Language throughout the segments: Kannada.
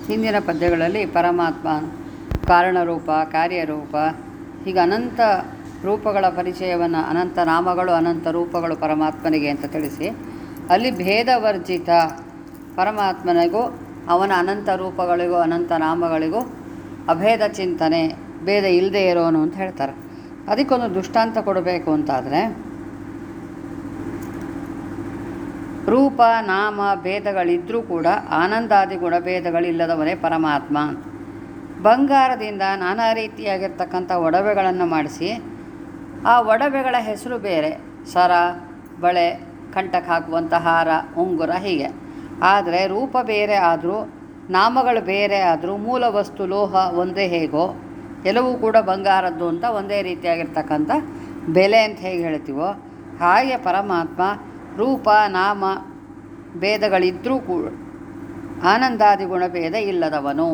ಹಿಂದಿನ ಪದ್ಯಗಳಲ್ಲಿ ಪರಮಾತ್ಮ ಕಾರಣರೂಪ ಕಾರ್ಯರೂಪ ಹೀಗೆ ಅನಂತ ರೂಪಗಳ ಪರಿಚಯವನ್ನು ಅನಂತ ನಾಮಗಳು ಅನಂತ ರೂಪಗಳು ಪರಮಾತ್ಮನಿಗೆ ಅಂತ ತಿಳಿಸಿ ಅಲ್ಲಿ ಭೇದವರ್ಜಿತ ಪರಮಾತ್ಮನಿಗೂ ಅವನ ಅನಂತ ರೂಪಗಳಿಗೂ ಅನಂತ ನಾಮಗಳಿಗೂ ಅಭೇದ ಚಿಂತನೆ ಭೇದ ಇಲ್ಲದೆ ಇರೋನು ಅಂತ ಹೇಳ್ತಾರೆ ಅದಕ್ಕೊಂದು ದೃಷ್ಟಾಂತ ಕೊಡಬೇಕು ಅಂತಾದರೆ ರೂಪ ನಾಮ ಭೇದಗಳಿದ್ದರೂ ಕೂಡ ಆನಂದಾದಿ ಗುಣಭೇದಗಳಿಲ್ಲದವನೇ ಪರಮಾತ್ಮ ಬಂಗಾರದಿಂದ ನಾನಾ ರೀತಿಯಾಗಿರ್ತಕ್ಕಂಥ ಒಡವೆಗಳನ್ನು ಮಾಡಿಸಿ ಆ ಒಡವೆಗಳ ಹೆಸರು ಬೇರೆ ಸರ ಬಳೆ ಕಂಠಕ್ಕೆ ಹಾಕುವಂಥ ಹಾರ ಉಂಗುರ ಹೀಗೆ ಆದರೆ ರೂಪ ಬೇರೆ ಆದರೂ ನಾಮಗಳು ಬೇರೆ ಆದರೂ ಮೂಲ ವಸ್ತು ಲೋಹ ಒಂದೇ ಹೇಗೋ ಎಲ್ಲವೂ ಕೂಡ ಬಂಗಾರದ್ದು ಅಂತ ಒಂದೇ ರೀತಿಯಾಗಿರ್ತಕ್ಕಂಥ ಬೆಲೆ ಅಂತ ಹೇಗೆ ಹೇಳ್ತೀವೋ ಹಾಗೆ ಪರಮಾತ್ಮ ರೂಪ ನಾಮ ಭೇದಗಳಿದ್ದರೂ ಕೂಡ ಆನಂದಾದಿ ಗುಣಭೇದ ಇಲ್ಲದವನು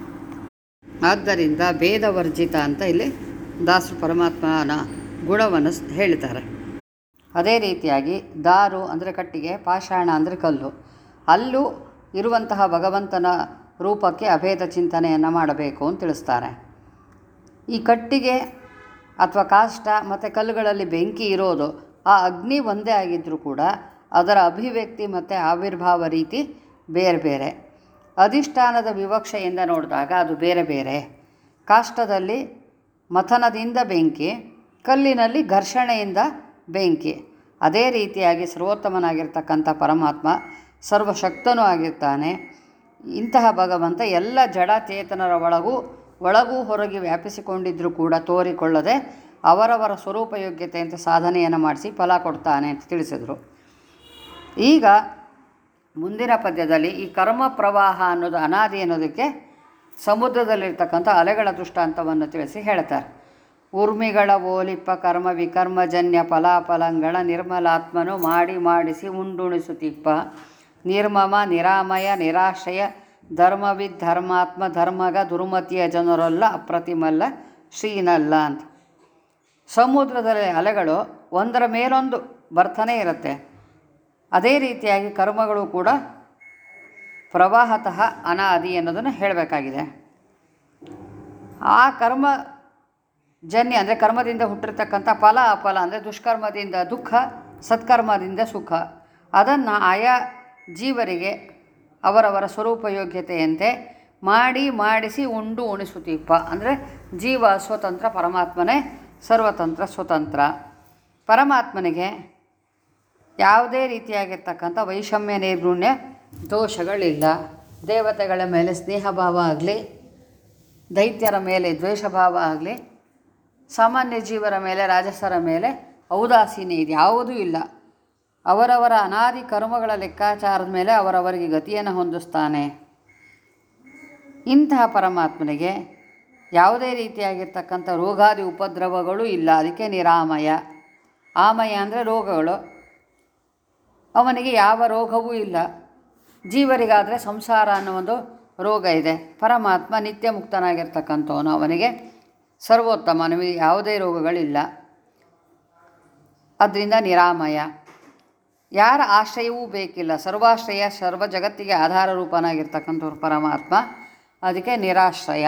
ಆದ್ದರಿಂದ ಭೇದವರ್ಜಿತ ಅಂತ ಇಲ್ಲಿ ದಾಸರು ಪರಮಾತ್ಮನ ಗುಣವನ್ನು ಸ್- ಹೇಳ್ತಾರೆ ಅದೇ ರೀತಿಯಾಗಿ ದಾರು ಅಂದರೆ ಕಟ್ಟಿಗೆ ಪಾಷಾಣ ಅಂದರೆ ಕಲ್ಲು ಅಲ್ಲೂ ಇರುವಂತಹ ಭಗವಂತನ ರೂಪಕ್ಕೆ ಅಭೇದ ಚಿಂತನೆಯನ್ನು ಮಾಡಬೇಕು ಅಂತ ತಿಳಿಸ್ತಾರೆ ಈ ಕಟ್ಟಿಗೆ ಅಥವಾ ಕಾಷ್ಟ ಮತ್ತು ಕಲ್ಲುಗಳಲ್ಲಿ ಬೆಂಕಿ ಇರೋದು ಆ ಅಗ್ನಿ ಒಂದೇ ಆಗಿದ್ದರೂ ಕೂಡ ಅದರ ಅಭಿವ್ಯಕ್ತಿ ಮತ್ತು ಆವಿರ್ಭಾವ ರೀತಿ ಬೇರೆ ಬೇರೆ ಅಧಿಷ್ಠಾನದ ವಿವಕ್ಷೆಯಿಂದ ನೋಡಿದಾಗ ಅದು ಬೇರೆ ಬೇರೆ ಕಾಷ್ಟದಲ್ಲಿ ಮಥನದಿಂದ ಬೆಂಕಿ ಕಲ್ಲಿನಲ್ಲಿ ಘರ್ಷಣೆಯಿಂದ ಬೆಂಕಿ ಅದೇ ರೀತಿಯಾಗಿ ಸರ್ವೋತ್ತಮನಾಗಿರ್ತಕ್ಕಂಥ ಪರಮಾತ್ಮ ಸರ್ವಶಕ್ತನೂ ಆಗಿರ್ತಾನೆ ಇಂತಹ ಭಗವಂತ ಎಲ್ಲ ಜಡ ಚೇತನರ ಒಳಗೂ ಒಳಗೂ ಹೊರಗೆ ವ್ಯಾಪಿಸಿಕೊಂಡಿದ್ದರೂ ಕೂಡ ತೋರಿಕೊಳ್ಳದೆ ಅವರವರ ಸ್ವರೂಪಯೋಗ್ಯತೆ ಅಂತ ಸಾಧನೆಯನ್ನು ಮಾಡಿಸಿ ಫಲ ಕೊಡ್ತಾನೆ ಅಂತ ತಿಳಿಸಿದರು ಈಗ ಮುಂದಿನ ಪದ್ಯದಲ್ಲಿ ಈ ಕರ್ಮ ಪ್ರವಾಹ ಅನ್ನೋದು ಅನಾದಿ ಅನ್ನೋದಕ್ಕೆ ಸಮುದ್ರದಲ್ಲಿರ್ತಕ್ಕಂಥ ಅಲೆಗಳ ದೃಷ್ಟಾಂತವನ್ನು ತಿಳಿಸಿ ಹೇಳ್ತಾರೆ ಉರ್ಮಿಗಳ ಓಲಿಪ್ಪ ಕರ್ಮ ವಿಕರ್ಮಜನ್ಯ ಫಲಾಫಲಂಗಳ ನಿರ್ಮಲಾತ್ಮನು ಮಾಡಿ ಮಾಡಿಸಿ ಉಂಡುಣಿಸುತ್ತಿಪ್ಪ ನಿರ್ಮಮ ನಿರಾಮಯ ನಿರಾಶ್ರಯ ಧರ್ಮವಿದ್ ಧರ್ಮಾತ್ಮ ಧರ್ಮಗ ದುರ್ಮತಿಯ ಜನರಲ್ಲ ಅಪ್ರತಿಮಲ್ಲ ಶ್ರೀನಲ್ಲ ಅಂತ ಸಮುದ್ರದಲ್ಲಿ ಅಲೆಗಳು ಒಂದರ ಮೇಲೊಂದು ಬರ್ತಾನೆ ಇರುತ್ತೆ ಅದೇ ರೀತಿಯಾಗಿ ಕರ್ಮಗಳು ಕೂಡ ಪ್ರವಾಹತಃ ಅನಾದಿ ಅನ್ನೋದನ್ನು ಹೇಳಬೇಕಾಗಿದೆ ಆ ಕರ್ಮ ಜನ್ಯ ಅಂದರೆ ಕರ್ಮದಿಂದ ಹುಟ್ಟಿರ್ತಕ್ಕಂಥ ಫಲ ಅಫಲ ಅಂದರೆ ದುಷ್ಕರ್ಮದಿಂದ ದುಃಖ ಸತ್ಕರ್ಮದಿಂದ ಸುಖ ಅದನ್ನು ಆಯಾ ಜೀವರಿಗೆ ಅವರವರ ಸ್ವರೂಪಯೋಗ್ಯತೆಯಂತೆ ಮಾಡಿ ಮಾಡಿಸಿ ಉಂಡು ಉಣಿಸುತ್ತೀಪ ಅಂದರೆ ಜೀವ ಸ್ವತಂತ್ರ ಪರಮಾತ್ಮನೇ ಸರ್ವತಂತ್ರ ಸ್ವತಂತ್ರ ಪರಮಾತ್ಮನಿಗೆ ಯಾವುದೇ ರೀತಿಯಾಗಿರ್ತಕ್ಕಂಥ ವೈಷಮ್ಯ ನಿರ್ಗುಣ್ಯ ದೋಷಗಳಿಲ್ಲ ದೇವತೆಗಳ ಮೇಲೆ ಸ್ನೇಹ ಭಾವ ಆಗಲಿ ದೈತ್ಯರ ಮೇಲೆ ದ್ವೇಷ ಭಾವ ಆಗಲಿ ಸಾಮಾನ್ಯ ಜೀವರ ಮೇಲೆ ರಾಜಸರ ಮೇಲೆ ಔದಾಸೀನ್ಯ ಇದು ಯಾವುದೂ ಇಲ್ಲ ಅವರವರ ಅನಾದಿ ಕರ್ಮಗಳ ಲೆಕ್ಕಾಚಾರದ ಮೇಲೆ ಅವರವರಿಗೆ ಗತಿಯನ್ನು ಹೊಂದಿಸ್ತಾನೆ ಇಂತಹ ಪರಮಾತ್ಮನಿಗೆ ಯಾವುದೇ ರೀತಿಯಾಗಿರ್ತಕ್ಕಂಥ ರೋಗಾದಿ ಉಪದ್ರವಗಳು ಇಲ್ಲ ಅದಕ್ಕೆ ನಿರಾಮಯ ಆಮಯ ಅಂದರೆ ರೋಗಗಳು ಅವನಿಗೆ ಯಾವ ರೋಗವೂ ಇಲ್ಲ ಜೀವರಿಗಾದರೆ ಸಂಸಾರ ಅನ್ನೋ ಒಂದು ರೋಗ ಇದೆ ಪರಮಾತ್ಮ ನಿತ್ಯ ಮುಕ್ತನಾಗಿರ್ತಕ್ಕಂಥವನು ಅವನಿಗೆ ಸರ್ವೋತ್ತಮ ನಮಗೆ ಯಾವುದೇ ರೋಗಗಳಿಲ್ಲ ಅದರಿಂದ ನಿರಾಮಯ ಯಾರ ಆಶ್ರಯವೂ ಬೇಕಿಲ್ಲ ಸರ್ವಾಶ್ರಯ ಸರ್ವ ಜಗತ್ತಿಗೆ ಆಧಾರ ರೂಪನಾಗಿರ್ತಕ್ಕಂಥವ್ರು ಪರಮಾತ್ಮ ಅದಕ್ಕೆ ನಿರಾಶ್ರಯ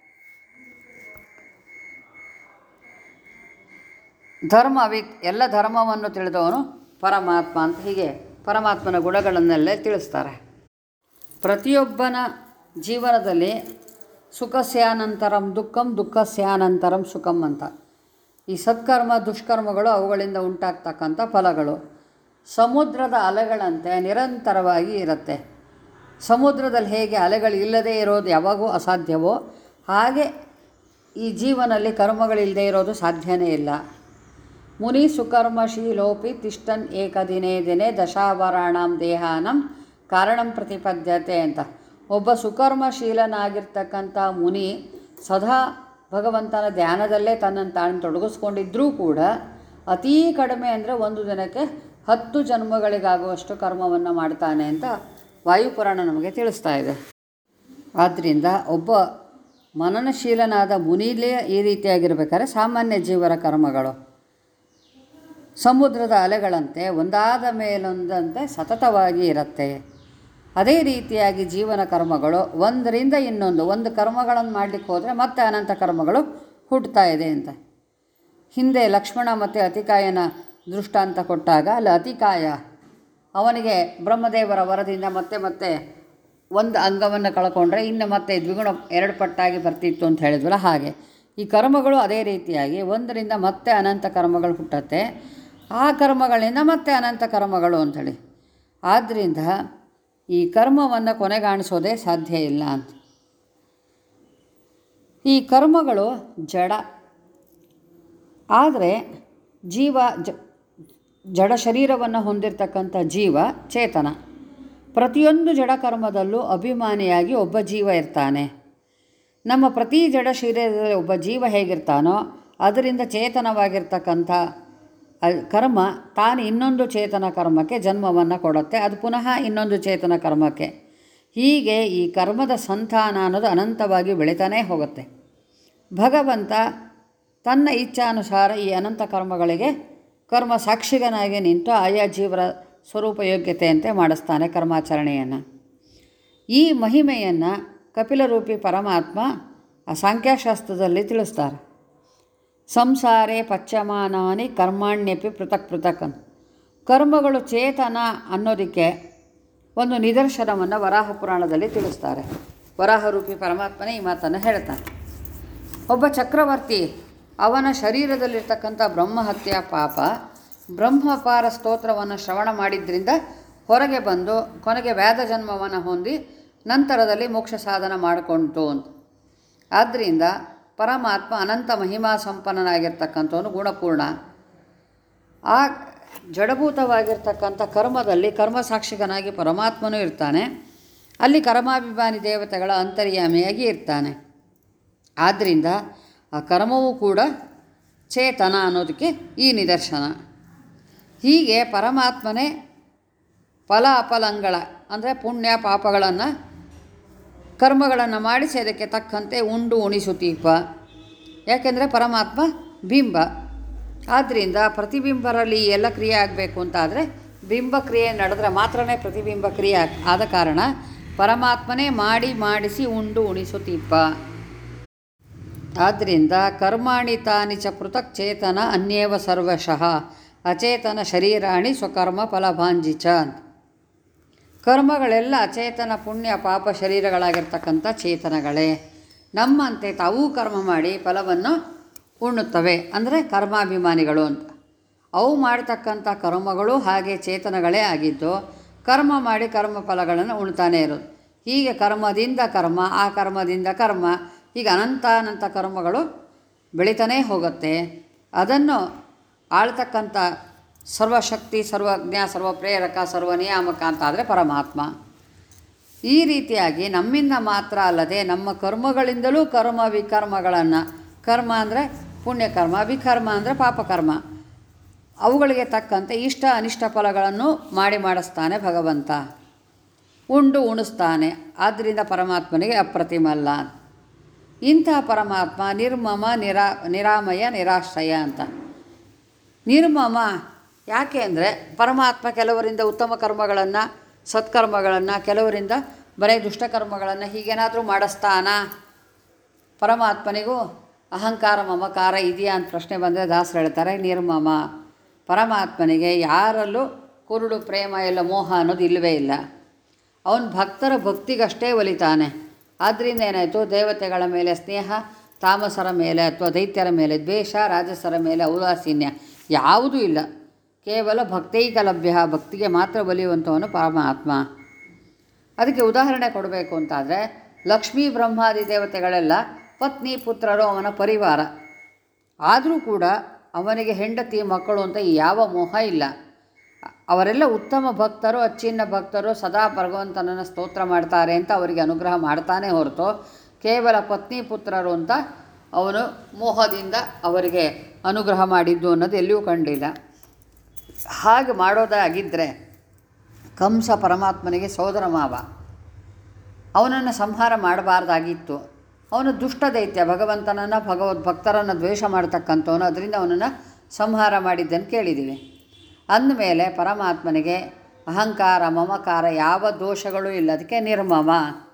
ಧರ್ಮವಿತ್ ಎಲ್ಲ ಧರ್ಮವನ್ನು ತಿಳಿದವನು ಪರಮಾತ್ಮ ಅಂತ ಹೀಗೆ ಪರಮಾತ್ಮನ ಗುಣಗಳನ್ನೆಲ್ಲ ತಿಳಿಸ್ತಾರೆ ಪ್ರತಿಯೊಬ್ಬನ ಜೀವನದಲ್ಲಿ ಸುಖಸ್ಯಾನಂತರಂ ದುಃಖಂ ದುಃಖಸ್ಯಾನಂತರಂ ಸುಖಂ ಅಂತ ಈ ಸತ್ಕರ್ಮ ದುಷ್ಕರ್ಮಗಳು ಅವುಗಳಿಂದ ಉಂಟಾಗ್ತಕ್ಕಂಥ ಫಲಗಳು ಸಮುದ್ರದ ಅಲೆಗಳಂತೆ ನಿರಂತರವಾಗಿ ಇರುತ್ತೆ ಸಮುದ್ರದಲ್ಲಿ ಹೇಗೆ ಅಲೆಗಳು ಇಲ್ಲದೇ ಇರೋದು ಯಾವಾಗೂ ಅಸಾಧ್ಯವೋ ಹಾಗೆ ಈ ಜೀವನಲ್ಲಿ ಕರ್ಮಗಳಿಲ್ಲದೆ ಇರೋದು ಸಾಧ್ಯನೇ ಇಲ್ಲ ಮುನಿ ಸುಕರ್ಮಶೀಲೋಪಿ ತಿಷ್ಟನ್ ಏಕದಿನೇ ದಿನೇ ದಶಾವರಾಣಂ ದೇಹಾನಂ ಕಾರಣಂ ಪ್ರತಿಪದ್ಯತೆ ಅಂತ ಒಬ್ಬ ಸುಕರ್ಮಶೀಲನಾಗಿರ್ತಕ್ಕಂಥ ಮುನಿ ಸದಾ ಭಗವಂತನ ಧ್ಯಾನದಲ್ಲೇ ತನ್ನನ್ನು ತಾನು ತೊಡಗಿಸ್ಕೊಂಡಿದ್ರೂ ಕೂಡ ಅತೀ ಕಡಿಮೆ ಅಂದರೆ ಒಂದು ದಿನಕ್ಕೆ ಹತ್ತು ಜನ್ಮಗಳಿಗಾಗುವಷ್ಟು ಕರ್ಮವನ್ನು ಮಾಡ್ತಾನೆ ಅಂತ ವಾಯುಪುರಾಣ ನಮಗೆ ತಿಳಿಸ್ತಾ ಇದೆ ಆದ್ದರಿಂದ ಒಬ್ಬ ಮನನಶೀಲನಾದ ಮುನಿಲೇ ಈ ರೀತಿಯಾಗಿರ್ಬೇಕಾದ್ರೆ ಸಾಮಾನ್ಯ ಜೀವರ ಕರ್ಮಗಳು ಸಮುದ್ರದ ಅಲೆಗಳಂತೆ ಒಂದಾದ ಮೇಲೊಂದಂತೆ ಸತತವಾಗಿ ಇರುತ್ತೆ ಅದೇ ರೀತಿಯಾಗಿ ಜೀವನ ಕರ್ಮಗಳು ಒಂದರಿಂದ ಇನ್ನೊಂದು ಒಂದು ಕರ್ಮಗಳನ್ನು ಮಾಡಲಿಕ್ಕೆ ಹೋದರೆ ಮತ್ತೆ ಅನಂತ ಕರ್ಮಗಳು ಹುಟ್ಟುತ್ತಾ ಇದೆ ಅಂತ ಹಿಂದೆ ಲಕ್ಷ್ಮಣ ಮತ್ತು ಅತಿಕಾಯನ ದೃಷ್ಟಾಂತ ಕೊಟ್ಟಾಗ ಅಲ್ಲಿ ಅತಿಕಾಯ ಅವನಿಗೆ ಬ್ರಹ್ಮದೇವರ ವರದಿಂದ ಮತ್ತೆ ಮತ್ತೆ ಒಂದು ಅಂಗವನ್ನು ಕಳ್ಕೊಂಡ್ರೆ ಇನ್ನು ಮತ್ತೆ ದ್ವಿಗುಣ ಎರಡು ಪಟ್ಟಾಗಿ ಬರ್ತಿತ್ತು ಅಂತ ಹೇಳಿದ್ವಲ್ಲ ಹಾಗೆ ಈ ಕರ್ಮಗಳು ಅದೇ ರೀತಿಯಾಗಿ ಒಂದರಿಂದ ಮತ್ತೆ ಅನಂತ ಕರ್ಮಗಳು ಹುಟ್ಟತ್ತೆ ಆ ಕರ್ಮಗಳಿಂದ ಮತ್ತೆ ಅನಂತ ಕರ್ಮಗಳು ಅಂಥೇಳಿ ಆದ್ದರಿಂದ ಈ ಕರ್ಮವನ್ನು ಕೊನೆಗಾಣಿಸೋದೇ ಸಾಧ್ಯ ಇಲ್ಲ ಅಂತ ಈ ಕರ್ಮಗಳು ಜಡ ಆದರೆ ಜೀವ ಜ ಜಡ ಶರೀರವನ್ನು ಹೊಂದಿರತಕ್ಕಂಥ ಜೀವ ಚೇತನ ಪ್ರತಿಯೊಂದು ಜಡ ಕರ್ಮದಲ್ಲೂ ಅಭಿಮಾನಿಯಾಗಿ ಒಬ್ಬ ಜೀವ ಇರ್ತಾನೆ ನಮ್ಮ ಪ್ರತಿ ಜಡ ಶರೀರದಲ್ಲಿ ಒಬ್ಬ ಜೀವ ಹೇಗಿರ್ತಾನೋ ಅದರಿಂದ ಚೇತನವಾಗಿರ್ತಕ್ಕಂಥ ಅ- ಕರ್ಮ ತಾನು ಇನ್ನೊಂದು ಚೇತನ ಕರ್ಮಕ್ಕೆ ಜನ್ಮವನ್ನು ಕೊಡುತ್ತೆ ಅದು ಪುನಃ ಇನ್ನೊಂದು ಚೇತನ ಕರ್ಮಕ್ಕೆ ಹೀಗೆ ಈ ಕರ್ಮದ ಸಂತಾನ ಅನ್ನೋದು ಅನಂತವಾಗಿ ಬೆಳೀತಾನೇ ಹೋಗುತ್ತೆ ಭಗವಂತ ತನ್ನ ಇಚ್ಛಾನುಸಾರ ಈ ಅನಂತ ಕರ್ಮಗಳಿಗೆ ಕರ್ಮ ಸಾಕ್ಷಿಗನಾಗಿ ನಿಂತು ಆಯಾ ಜೀವರ ಸ್ವರೂಪ ಯೋಗ್ಯತೆಯಂತೆ ಮಾಡಿಸ್ತಾನೆ ಕರ್ಮಾಚರಣೆಯನ್ನು ಈ ಮಹಿಮೆಯನ್ನು ಕಪಿಲರೂಪಿ ಪರಮಾತ್ಮ ಆ ಸಾಂಖ್ಯಶಾಸ್ತ್ರದಲ್ಲಿ ತಿಳಿಸ್ತಾರೆ ಸಂಸಾರೇ ಪಚ್ಚಮಾನಾನಿ ಕರ್ಮಾಣ್ಯಪಿ ಪೃಥಕ್ ಪೃಥಕ್ ಅಂತ ಕರ್ಮಗಳು ಚೇತನ ಅನ್ನೋದಕ್ಕೆ ಒಂದು ನಿದರ್ಶನವನ್ನು ವರಾಹ ಪುರಾಣದಲ್ಲಿ ತಿಳಿಸ್ತಾರೆ ವರಾಹರೂಪಿ ಪರಮಾತ್ಮನೇ ಈ ಮಾತನ್ನು ಹೇಳ್ತಾನೆ ಒಬ್ಬ ಚಕ್ರವರ್ತಿ ಅವನ ಶರೀರದಲ್ಲಿರ್ತಕ್ಕಂಥ ಬ್ರಹ್ಮಹತ್ಯೆ ಪಾಪ ಬ್ರಹ್ಮಪಾರ ಸ್ತೋತ್ರವನ್ನು ಶ್ರವಣ ಮಾಡಿದ್ರಿಂದ ಹೊರಗೆ ಬಂದು ಕೊನೆಗೆ ವ್ಯಾಧ ಜನ್ಮವನ್ನು ಹೊಂದಿ ನಂತರದಲ್ಲಿ ಮೋಕ್ಷ ಸಾಧನ ಮಾಡಿಕೊಂತು ಅಂತ ಆದ್ದರಿಂದ ಪರಮಾತ್ಮ ಅನಂತ ಮಹಿಮಾ ಸಂಪನ್ನನಾಗಿರ್ತಕ್ಕಂಥವನು ಗುಣಪೂರ್ಣ ಆ ಜಡಭೂತವಾಗಿರ್ತಕ್ಕಂಥ ಕರ್ಮದಲ್ಲಿ ಕರ್ಮ ಸಾಕ್ಷಿಗನಾಗಿ ಪರಮಾತ್ಮನೂ ಇರ್ತಾನೆ ಅಲ್ಲಿ ಕರ್ಮಾಭಿಮಾನಿ ದೇವತೆಗಳ ಅಂತರ್ಯಾಮಿಯಾಗಿ ಇರ್ತಾನೆ ಆದ್ದರಿಂದ ಆ ಕರ್ಮವೂ ಕೂಡ ಚೇತನ ಅನ್ನೋದಕ್ಕೆ ಈ ನಿದರ್ಶನ ಹೀಗೆ ಪರಮಾತ್ಮನೇ ಫಲ ಅಫಲಂಗಳ ಅಂದರೆ ಪುಣ್ಯ ಪಾಪಗಳನ್ನು ಕರ್ಮಗಳನ್ನು ಮಾಡಿಸಿ ಅದಕ್ಕೆ ತಕ್ಕಂತೆ ಉಂಡು ಉಣಿಸುತ್ತೀಪ ಯಾಕೆಂದರೆ ಪರಮಾತ್ಮ ಬಿಂಬ ಆದ್ದರಿಂದ ಪ್ರತಿಬಿಂಬರಲ್ಲಿ ಈ ಎಲ್ಲ ಕ್ರಿಯೆ ಆಗಬೇಕು ಅಂತಾದರೆ ಬಿಂಬ ಕ್ರಿಯೆ ನಡೆದ್ರೆ ಮಾತ್ರನೇ ಪ್ರತಿಬಿಂಬ ಕ್ರಿಯೆ ಆಗ್- ಆದ ಕಾರಣ ಪರಮಾತ್ಮನೇ ಮಾಡಿ ಮಾಡಿಸಿ ಉಂಡು ಉಣಿಸುತ್ತೀಪ ಆದ್ದರಿಂದ ಕರ್ಮಾಣಿ ತಾನಿ ಚ ಪೃಥಕ್ ಚೇತನ ಅನ್ಯೇವ ಸರ್ವಶಃ ಅಚೇತನ ಶರೀರಾಣಿ ಸ್ವಕರ್ಮ ಫಲಭಾಂಜಿ ಚ ಅಂತ ಕರ್ಮಗಳೆಲ್ಲ ಅಚೇತನ ಪುಣ್ಯ ಪಾಪ ಶರೀರಗಳಾಗಿರ್ತಕ್ಕಂಥ ಚೇತನಗಳೇ ನಮ್ಮಂತೆ ತಾವೂ ಕರ್ಮ ಮಾಡಿ ಫಲವನ್ನು ಉಣ್ಣುತ್ತವೆ ಅಂದರೆ ಕರ್ಮಾಭಿಮಾನಿಗಳು ಅಂತ ಅವು ಮಾಡ್ತಕ್ಕಂಥ ಕರ್ಮಗಳು ಹಾಗೆ ಚೇತನಗಳೇ ಆಗಿದ್ದು ಕರ್ಮ ಮಾಡಿ ಕರ್ಮ ಫಲಗಳನ್ನು ಉಣ್ತಾನೆ ಇರೋದು ಹೀಗೆ ಕರ್ಮದಿಂದ ಕರ್ಮ ಆ ಕರ್ಮದಿಂದ ಕರ್ಮ ಹೀಗೆ ಅನಂತ ಅನಂತ ಕರ್ಮಗಳು ಬೆಳೀತಾನೇ ಹೋಗುತ್ತೆ ಅದನ್ನು ಆಳ್ತಕ್ಕಂಥ ಸರ್ವಶಕ್ತಿ ಸರ್ವಜ್ಞ ಸರ್ವಪ್ರೇರಕ ಸರ್ವ ನಿಯಾಮಕ ಅಂತಾದರೆ ಪರಮಾತ್ಮ ಈ ರೀತಿಯಾಗಿ ನಮ್ಮಿಂದ ಮಾತ್ರ ಅಲ್ಲದೆ ನಮ್ಮ ಕರ್ಮಗಳಿಂದಲೂ ಕರ್ಮ ವಿಕರ್ಮಗಳನ್ನು ಕರ್ಮ ಅಂದರೆ ಪುಣ್ಯಕರ್ಮ ವಿಕರ್ಮ ಅಂದರೆ ಪಾಪಕರ್ಮ ಅವುಗಳಿಗೆ ತಕ್ಕಂತೆ ಇಷ್ಟ ಅನಿಷ್ಟ ಫಲಗಳನ್ನು ಮಾಡಿ ಮಾಡಿಸ್ತಾನೆ ಭಗವಂತ ಉಂಡು ಉಣಿಸ್ತಾನೆ ಆದ್ದರಿಂದ ಪರಮಾತ್ಮನಿಗೆ ಅಪ್ರತಿಮಲ್ಲ ಇಂತಹ ಪರಮಾತ್ಮ ನಿರ್ಮಮ ನಿರಾ ನಿರಾಮಯ ನಿರಾಶ್ರಯ ಅಂತ ನಿರ್ಮಮ ಯಾಕೆ ಅಂದರೆ ಪರಮಾತ್ಮ ಕೆಲವರಿಂದ ಉತ್ತಮ ಕರ್ಮಗಳನ್ನು ಸತ್ಕರ್ಮಗಳನ್ನು ಕೆಲವರಿಂದ ಬರೀ ದುಷ್ಟಕರ್ಮಗಳನ್ನು ಹೀಗೇನಾದರೂ ಮಾಡಿಸ್ತಾನ ಪರಮಾತ್ಮನಿಗೂ ಅಹಂಕಾರ ಮಮಕಾರ ಇದೆಯಾ ಅಂತ ಪ್ರಶ್ನೆ ಬಂದರೆ ದಾಸರು ಹೇಳ್ತಾರೆ ನಿರ್ಮಮ ಪರಮಾತ್ಮನಿಗೆ ಯಾರಲ್ಲೂ ಕುರುಡು ಪ್ರೇಮ ಇಲ್ಲ ಮೋಹ ಅನ್ನೋದು ಇಲ್ಲವೇ ಇಲ್ಲ ಅವನು ಭಕ್ತರ ಭಕ್ತಿಗಷ್ಟೇ ಒಲಿತಾನೆ ಆದ್ದರಿಂದ ಏನಾಯಿತು ದೇವತೆಗಳ ಮೇಲೆ ಸ್ನೇಹ ತಾಮಸರ ಮೇಲೆ ಅಥವಾ ದೈತ್ಯರ ಮೇಲೆ ದ್ವೇಷ ರಾಜಸರ ಮೇಲೆ ಔದಾಸೀನ್ಯ ಯಾವುದೂ ಇಲ್ಲ ಕೇವಲ ಭಕ್ತೈಕ ಲಭ್ಯ ಭಕ್ತಿಗೆ ಮಾತ್ರ ಒಲಿಯುವಂಥವನು ಪರಮಾತ್ಮ ಅದಕ್ಕೆ ಉದಾಹರಣೆ ಕೊಡಬೇಕು ಅಂತಾದರೆ ಲಕ್ಷ್ಮೀ ಬ್ರಹ್ಮಾದಿ ದೇವತೆಗಳೆಲ್ಲ ಪತ್ನಿ ಪುತ್ರರು ಅವನ ಪರಿವಾರ ಆದರೂ ಕೂಡ ಅವನಿಗೆ ಹೆಂಡತಿ ಮಕ್ಕಳು ಅಂತ ಯಾವ ಮೋಹ ಇಲ್ಲ ಅವರೆಲ್ಲ ಉತ್ತಮ ಭಕ್ತರು ಅಚ್ಚಿನ್ನ ಭಕ್ತರು ಸದಾ ಭಗವಂತನನ್ನು ಸ್ತೋತ್ರ ಮಾಡ್ತಾರೆ ಅಂತ ಅವರಿಗೆ ಅನುಗ್ರಹ ಮಾಡ್ತಾನೆ ಹೊರತು ಕೇವಲ ಪತ್ನಿ ಪುತ್ರರು ಅಂತ ಅವನು ಮೋಹದಿಂದ ಅವರಿಗೆ ಅನುಗ್ರಹ ಮಾಡಿದ್ದು ಅನ್ನೋದು ಎಲ್ಲಿಯೂ ಕಂಡಿಲ್ಲ ಹಾಗೆ ಮಾಡೋದಾಗಿದ್ದರೆ ಕಂಸ ಪರಮಾತ್ಮನಿಗೆ ಸೋದರ ಮಾವ ಅವನನ್ನು ಸಂಹಾರ ಮಾಡಬಾರ್ದಾಗಿತ್ತು ಅವನು ದುಷ್ಟ ದೈತ್ಯ ಭಗವಂತನನ್ನು ಭಗವದ್ ಭಕ್ತರನ್ನು ದ್ವೇಷ ಮಾಡ್ತಕ್ಕಂಥವನು ಅದರಿಂದ ಅವನನ್ನು ಸಂಹಾರ ಮಾಡಿದ್ದನ್ನು ಕೇಳಿದ್ದೀವಿ ಅಂದಮೇಲೆ ಪರಮಾತ್ಮನಿಗೆ ಅಹಂಕಾರ ಮಮಕಾರ ಯಾವ ದೋಷಗಳೂ ಇಲ್ಲ ಅದಕ್ಕೆ ನಿರ್ಮಮ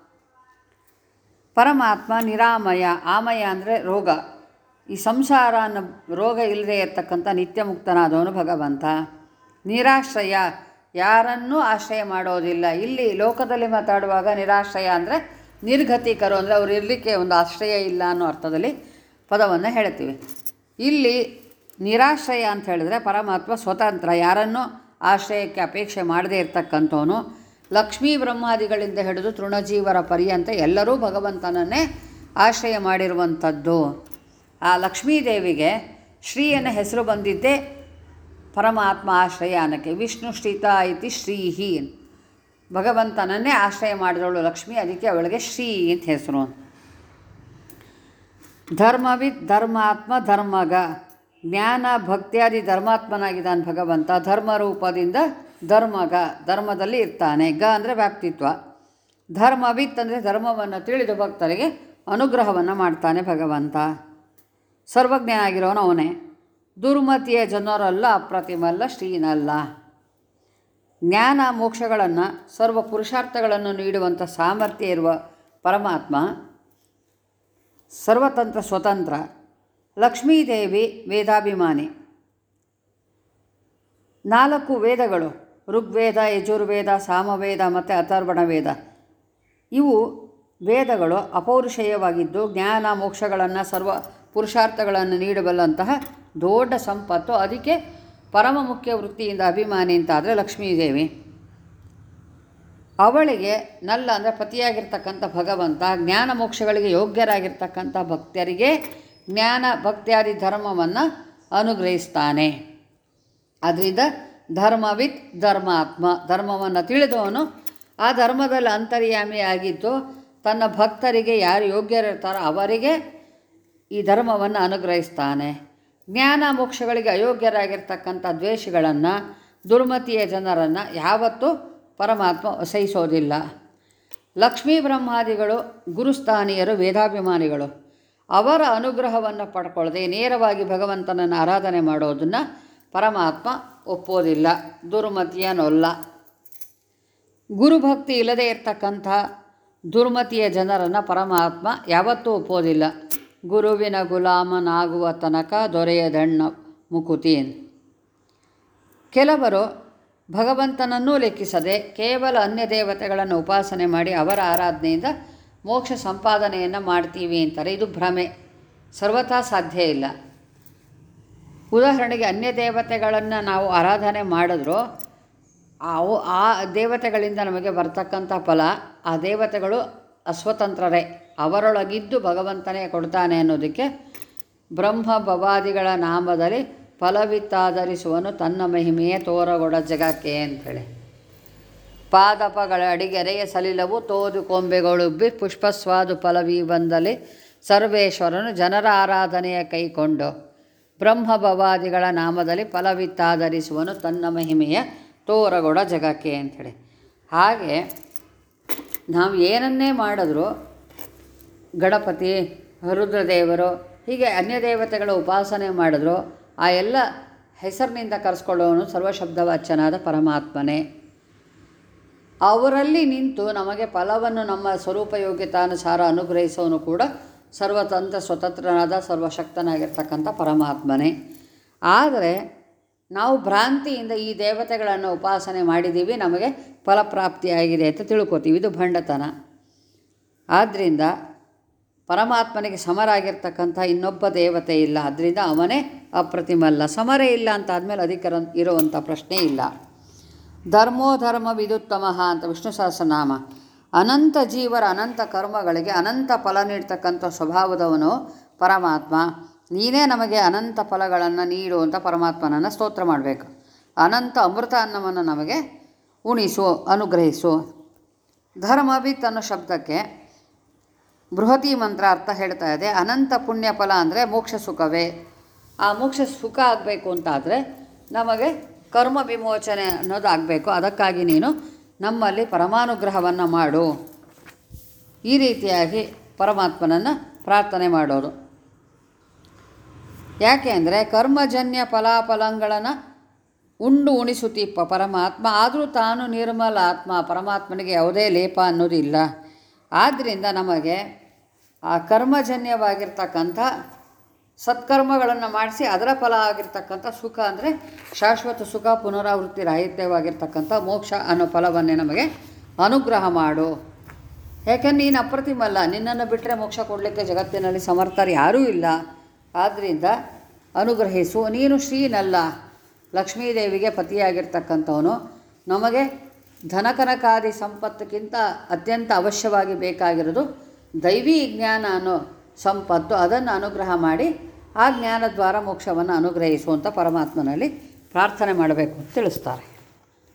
ಪರಮಾತ್ಮ ನಿರಾಮಯ ಆಮಯ ಅಂದರೆ ರೋಗ ಈ ಸಂಸಾರ ಅನ್ನೋ ರೋಗ ಇಲ್ಲದೆ ಇರತಕ್ಕಂಥ ನಿತ್ಯ ಮುಕ್ತನಾದವನು ಭಗವಂತ ನಿರಾಶ್ರಯ ಯಾರನ್ನೂ ಆಶ್ರಯ ಮಾಡೋದಿಲ್ಲ ಇಲ್ಲಿ ಲೋಕದಲ್ಲಿ ಮಾತಾಡುವಾಗ ನಿರಾಶ್ರಯ ಅಂದರೆ ನಿರ್ಗತಿಕರು ಅಂದರೆ ಅವ್ರು ಇರಲಿಕ್ಕೆ ಒಂದು ಆಶ್ರಯ ಇಲ್ಲ ಅನ್ನೋ ಅರ್ಥದಲ್ಲಿ ಪದವನ್ನು ಹೇಳ್ತೀವಿ ಇಲ್ಲಿ ನಿರಾಶ್ರಯ ಅಂತ ಹೇಳಿದ್ರೆ ಪರಮಾತ್ಮ ಸ್ವತಂತ್ರ ಯಾರನ್ನೂ ಆಶ್ರಯಕ್ಕೆ ಅಪೇಕ್ಷೆ ಮಾಡದೇ ಇರತಕ್ಕಂಥವನು ಲಕ್ಷ್ಮೀ ಬ್ರಹ್ಮಾದಿಗಳಿಂದ ಹಿಡಿದು ತೃಣಜೀವರ ಪರ್ಯಂತ ಎಲ್ಲರೂ ಭಗವಂತನನ್ನೇ ಆಶ್ರಯ ಮಾಡಿರುವಂಥದ್ದು ಆ ಲಕ್ಷ್ಮೀದೇವಿಗೆ ಶ್ರೀ ಅನ್ನೋ ಹೆಸರು ಬಂದಿದ್ದೇ ಪರಮಾತ್ಮ ಆಶ್ರಯ ಅನ್ನಕ್ಕೆ ವಿಷ್ಣು ಶ್ರೀತ ಐತಿ ಶ್ರೀಹಿ ಭಗವಂತನನ್ನೇ ಆಶ್ರಯ ಮಾಡಿದವಳು ಲಕ್ಷ್ಮಿ ಅದಕ್ಕೆ ಅವಳಿಗೆ ಶ್ರೀ ಅಂತ ಹೆಸರು ಧರ್ಮವಿದ್ ಧರ್ಮಾತ್ಮ ಧರ್ಮಗ ಜ್ಞಾನ ಭಕ್ತಿಯಾದಿ ಧರ್ಮಾತ್ಮನಾಗಿದ್ದಾನೆ ಭಗವಂತ ಧರ್ಮ ರೂಪದಿಂದ ಧರ್ಮಗ ಧರ್ಮದಲ್ಲಿ ಇರ್ತಾನೆ ಗ ಅಂದರೆ ವ್ಯಾಪ್ತಿತ್ವ ಧರ್ಮವಿತ್ ಅಂದರೆ ಧರ್ಮವನ್ನು ತಿಳಿದು ಭಕ್ತರಿಗೆ ಅನುಗ್ರಹವನ್ನು ಮಾಡ್ತಾನೆ ಭಗವಂತ ಸರ್ವಜ್ಞ ಆಗಿರೋನು ಅವನೇ ದುರ್ಮತಿಯ ಜನರಲ್ಲ ಅಪ್ರತಿಮಲ್ಲ ಶ್ರೀನಲ್ಲ ಜ್ಞಾನ ಮೋಕ್ಷಗಳನ್ನು ಸರ್ವ ಪುರುಷಾರ್ಥಗಳನ್ನು ನೀಡುವಂಥ ಸಾಮರ್ಥ್ಯ ಇರುವ ಪರಮಾತ್ಮ ಸರ್ವತಂತ್ರ ಸ್ವತಂತ್ರ ಲಕ್ಷ್ಮೀದೇವಿ ವೇದಾಭಿಮಾನಿ ನಾಲ್ಕು ವೇದಗಳು ಋಗ್ವೇದ ಯಜುರ್ವೇದ ಸಾಮವೇದ ಮತ್ತು ಅಥರ್ವಣ ವೇದ ಇವು ವೇದಗಳು ಅಪೌರುಷೇಯವಾಗಿದ್ದು ಜ್ಞಾನ ಮೋಕ್ಷಗಳನ್ನು ಸರ್ವ ಪುರುಷಾರ್ಥಗಳನ್ನು ನೀಡಬಲ್ಲಂತಹ ದೊಡ್ಡ ಸಂಪತ್ತು ಅದಕ್ಕೆ ಪರಮ ಮುಖ್ಯ ವೃತ್ತಿಯಿಂದ ಅಭಿಮಾನಿ ಅಂತಾದರೆ ಲಕ್ಷ್ಮೀದೇವಿ ಅವಳಿಗೆ ನಲ್ಲ ಅಂದರೆ ಪತಿಯಾಗಿರ್ತಕ್ಕಂಥ ಭಗವಂತ ಜ್ಞಾನ ಮೋಕ್ಷಗಳಿಗೆ ಯೋಗ್ಯರಾಗಿರ್ತಕ್ಕಂಥ ಭಕ್ತರಿಗೆ ಜ್ಞಾನ ಭಕ್ತಿಯಾದಿ ಧರ್ಮವನ್ನು ಅನುಗ್ರಹಿಸ್ತಾನೆ ಅದರಿಂದ ಧರ್ಮವಿತ್ ಧರ್ಮಾತ್ಮ ಧರ್ಮವನ್ನು ತಿಳಿದವನು ಆ ಧರ್ಮದಲ್ಲಿ ಅಂತರ್ಯಾಮಿಯಾಗಿದ್ದು ತನ್ನ ಭಕ್ತರಿಗೆ ಯಾರು ಯೋಗ್ಯರಿರ್ತಾರೋ ಅವರಿಗೆ ಈ ಧರ್ಮವನ್ನು ಅನುಗ್ರಹಿಸ್ತಾನೆ ಜ್ಞಾನ ಮೋಕ್ಷಗಳಿಗೆ ಅಯೋಗ್ಯರಾಗಿರ್ತಕ್ಕಂಥ ದ್ವೇಷಗಳನ್ನು ದುರ್ಮತಿಯ ಜನರನ್ನು ಯಾವತ್ತೂ ಪರಮಾತ್ಮ ಸಹಿಸೋದಿಲ್ಲ ಲಕ್ಷ್ಮೀ ಬ್ರಹ್ಮಾದಿಗಳು ಗುರುಸ್ಥಾನೀಯರು ವೇದಾಭಿಮಾನಿಗಳು ಅವರ ಅನುಗ್ರಹವನ್ನು ಪಡ್ಕೊಳ್ಳದೆ ನೇರವಾಗಿ ಭಗವಂತನನ್ನು ಆರಾಧನೆ ಮಾಡೋದನ್ನು ಪರಮಾತ್ಮ ಒಪ್ಪೋದಿಲ್ಲ ದುರ್ಮತಿಯನೊಲ್ಲ ಗುರುಭಕ್ತಿ ಇಲ್ಲದೆ ಇರ್ತಕ್ಕಂಥ ದುರ್ಮತಿಯ ಜನರನ್ನು ಪರಮಾತ್ಮ ಯಾವತ್ತೂ ಒಪ್ಪೋದಿಲ್ಲ ಗುರುವಿನ ಗುಲಾಮನಾಗುವ ತನಕ ದೊರೆಯದಣ್ಣ ಮುಕುತೀನ್ ಕೆಲವರು ಭಗವಂತನನ್ನೂ ಲೆಕ್ಕಿಸದೆ ಕೇವಲ ಅನ್ಯ ದೇವತೆಗಳನ್ನು ಉಪಾಸನೆ ಮಾಡಿ ಅವರ ಆರಾಧನೆಯಿಂದ ಮೋಕ್ಷ ಸಂಪಾದನೆಯನ್ನು ಮಾಡ್ತೀವಿ ಅಂತಾರೆ ಇದು ಭ್ರಮೆ ಸರ್ವಥಾ ಸಾಧ್ಯ ಇಲ್ಲ ಉದಾಹರಣೆಗೆ ಅನ್ಯ ದೇವತೆಗಳನ್ನು ನಾವು ಆರಾಧನೆ ಮಾಡಿದ್ರು ಅವು ಆ ದೇವತೆಗಳಿಂದ ನಮಗೆ ಬರ್ತಕ್ಕಂಥ ಫಲ ಆ ದೇವತೆಗಳು ಅಸ್ವತಂತ್ರರೇ ಅವರೊಳಗಿದ್ದು ಭಗವಂತನೇ ಕೊಡ್ತಾನೆ ಅನ್ನೋದಕ್ಕೆ ಬ್ರಹ್ಮ ಭವಾದಿಗಳ ನಾಮದಲ್ಲಿ ಫಲವಿತ್ತಾಧರಿಸುವನು ತನ್ನ ಮಹಿಮೆಯೇ ತೋರಗೊಡ ಜಗಕ್ಕೆ ಅಂಥೇಳಿ ಪಾದಪಗಳ ಅಡಿಗೆರೆಯ ಸಲಿಲವು ತೋದು ಕೊಂಬೆಗಳುಬ್ಬಿ ಪುಷ್ಪಸ್ವಾದು ಫಲವಿ ಬಂದಲ್ಲಿ ಸರ್ವೇಶ್ವರನು ಜನರ ಆರಾಧನೆಯ ಕೈಕೊಂಡು ಬ್ರಹ್ಮ ಭವಾದಿಗಳ ನಾಮದಲ್ಲಿ ಫಲವಿತ್ತಾಧರಿಸುವನು ತನ್ನ ಮಹಿಮೆಯ ತೋರಗೊಡ ಜಗಕ್ಕೆ ಅಂಥೇಳಿ ಹಾಗೆ ನಾವು ಏನನ್ನೇ ಮಾಡಿದ್ರೂ ಗಣಪತಿ ರುದ್ರದೇವರು ಹೀಗೆ ಅನ್ಯ ದೇವತೆಗಳ ಉಪಾಸನೆ ಮಾಡಿದ್ರು ಆ ಎಲ್ಲ ಹೆಸರಿನಿಂದ ಕರೆಸ್ಕೊಳ್ಳೋನು ಸರ್ವಶಬ್ದವಾಚ್ಯನಾದ ಪರಮಾತ್ಮನೇ ಅವರಲ್ಲಿ ನಿಂತು ನಮಗೆ ಫಲವನ್ನು ನಮ್ಮ ಸ್ವರೂಪ ಯೋಗ್ಯತಾನುಸಾರ ಅನುಗ್ರಹಿಸೋನು ಕೂಡ ಸರ್ವತಂತ್ರ ಸ್ವತಂತ್ರನಾದ ಸರ್ವಶಕ್ತನಾಗಿರ್ತಕ್ಕಂಥ ಪರಮಾತ್ಮನೇ ಆದರೆ ನಾವು ಭ್ರಾಂತಿಯಿಂದ ಈ ದೇವತೆಗಳನ್ನು ಉಪಾಸನೆ ಮಾಡಿದ್ದೀವಿ ನಮಗೆ ಫಲಪ್ರಾಪ್ತಿಯಾಗಿದೆ ಅಂತ ತಿಳ್ಕೊತೀವಿ ಇದು ಭಂಡತನ ಆದ್ದರಿಂದ ಪರಮಾತ್ಮನಿಗೆ ಸಮರಾಗಿರ್ತಕ್ಕಂಥ ಇನ್ನೊಬ್ಬ ದೇವತೆ ಇಲ್ಲ ಅದರಿಂದ ಅವನೇ ಅಪ್ರತಿಮಲ್ಲ ಸಮರೇ ಇಲ್ಲ ಅಂತ ಆದಮೇಲೆ ಅಧಿಕರ ಇರುವಂಥ ಪ್ರಶ್ನೆ ಇಲ್ಲ ಧರ್ಮೋ ಧರ್ಮ ವಿದುತ್ತಮಃ ಅಂತ ವಿಷ್ಣು ಸಹಸ್ರನಾಮ ಅನಂತ ಜೀವರ ಅನಂತ ಕರ್ಮಗಳಿಗೆ ಅನಂತ ಫಲ ನೀಡ್ತಕ್ಕಂಥ ಸ್ವಭಾವದವನು ಪರಮಾತ್ಮ ನೀನೇ ನಮಗೆ ಅನಂತ ಫಲಗಳನ್ನು ನೀಡು ಅಂತ ಪರಮಾತ್ಮನನ್ನು ಸ್ತೋತ್ರ ಮಾಡಬೇಕು ಅನಂತ ಅಮೃತ ಅನ್ನವನ್ನು ನಮಗೆ ಉಣಿಸು ಅನುಗ್ರಹಿಸು ಧರ್ಮವಿತ್ ಅನ್ನೋ ಶಬ್ದಕ್ಕೆ ಬೃಹತಿ ಮಂತ್ರ ಅರ್ಥ ಹೇಳ್ತಾ ಇದೆ ಅನಂತ ಪುಣ್ಯ ಫಲ ಅಂದರೆ ಮೋಕ್ಷ ಸುಖವೇ ಆ ಮೋಕ್ಷ ಸುಖ ಆಗಬೇಕು ಅಂತಾದರೆ ನಮಗೆ ಕರ್ಮ ವಿಮೋಚನೆ ಅನ್ನೋದು ಆಗಬೇಕು ಅದಕ್ಕಾಗಿ ನೀನು ನಮ್ಮಲ್ಲಿ ಪರಮಾನುಗ್ರಹವನ್ನು ಮಾಡು ಈ ರೀತಿಯಾಗಿ ಪರಮಾತ್ಮನನ್ನು ಪ್ರಾರ್ಥನೆ ಮಾಡೋದು ಯಾಕೆ ಅಂದರೆ ಕರ್ಮಜನ್ಯ ಫಲಾಫಲಗಳನ್ನು ಉಂಡು ಉಣಿಸುತ್ತೀಪ ಪರಮಾತ್ಮ ಆದರೂ ತಾನು ನಿರ್ಮಲ ಆತ್ಮ ಪರಮಾತ್ಮನಿಗೆ ಯಾವುದೇ ಲೇಪ ಅನ್ನೋದಿಲ್ಲ ಆದ್ದರಿಂದ ನಮಗೆ ಆ ಕರ್ಮಜನ್ಯವಾಗಿರ್ತಕ್ಕಂಥ ಸತ್ಕರ್ಮಗಳನ್ನು ಮಾಡಿಸಿ ಅದರ ಫಲ ಆಗಿರ್ತಕ್ಕಂಥ ಸುಖ ಅಂದರೆ ಶಾಶ್ವತ ಸುಖ ಪುನರಾವೃತ್ತಿ ರಾಹಿತ್ಯವಾಗಿರ್ತಕ್ಕಂಥ ಮೋಕ್ಷ ಅನ್ನೋ ಫಲವನ್ನೇ ನಮಗೆ ಅನುಗ್ರಹ ಮಾಡು ಯಾಕೆಂದ್ರೆ ನೀನು ಅಪ್ರತಿಮಲ್ಲ ನಿನ್ನನ್ನು ಬಿಟ್ಟರೆ ಮೋಕ್ಷ ಕೊಡಲಿಕ್ಕೆ ಜಗತ್ತಿನಲ್ಲಿ ಸಮರ್ಥರು ಯಾರೂ ಇಲ್ಲ ಆದ್ದರಿಂದ ಅನುಗ್ರಹಿಸು ನೀನು ಶ್ರೀನಲ್ಲ ಲಕ್ಷ್ಮೀದೇವಿಗೆ ಪತಿಯಾಗಿರ್ತಕ್ಕಂಥವನು ನಮಗೆ ಧನಕನಕಾದಿ ಸಂಪತ್ತಕ್ಕಿಂತ ಅತ್ಯಂತ ಅವಶ್ಯವಾಗಿ ಬೇಕಾಗಿರೋದು ದೈವಿ ಜ್ಞಾನ ಅನ್ನೋ ಸಂಪತ್ತು ಅದನ್ನು ಅನುಗ್ರಹ ಮಾಡಿ ಆ ಜ್ಞಾನ ದ್ವಾರ ಮೋಕ್ಷವನ್ನು ಅನುಗ್ರಹಿಸುವಂಥ ಪರಮಾತ್ಮನಲ್ಲಿ ಪ್ರಾರ್ಥನೆ ಮಾಡಬೇಕು ಅಂತ ತಿಳಿಸ್ತಾರೆ